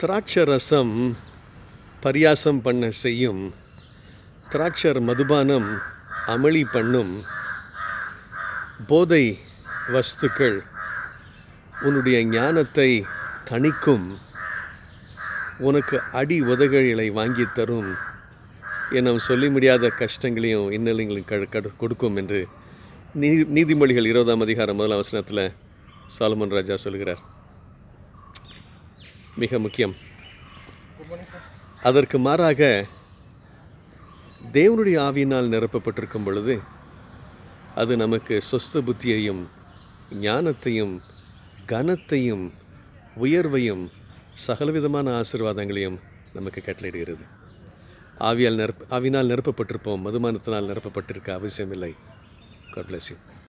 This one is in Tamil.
திராட்சரசம் பரியாசம் பண்ண செய்யும் திராட்சர் மதுபானம் அமளி பண்ணும் போதை வஸ்துக்கள் உன்னுடைய ஞானத்தை தணிக்கும் உனக்கு அடி உதகைகளை வாங்கி தரும் எனும் சொல்லி முடியாத கஷ்டங்களையும் இன்னலைகளையும் க கடு- கொடுக்கும் என்று நீ நீதிமொழிகள் இருபதாம் அதிகாரம் முதலாம் வசனத்தில் சாலமன் ராஜா சொல்கிறார் மிக முக்கியம் அதற்கு மாறாக தேவனுடைய ஆவியினால் நிரப்பப்பட்டிருக்கும் பொழுது அது நமக்கு சொஸ்த புத்தியையும் ஞானத்தையும் கனத்தையும் உயர்வையும் சகலவிதமான ஆசீர்வாதங்களையும் நமக்கு கட்டளையிடுகிறது ஆவியால் நிரப்ப ஆவினால் நிரப்பப்பட்டிருப்போம் மதுமானத்தினால் நிரப்பப்பட்டிருக்க அவசியமில்லை God bless you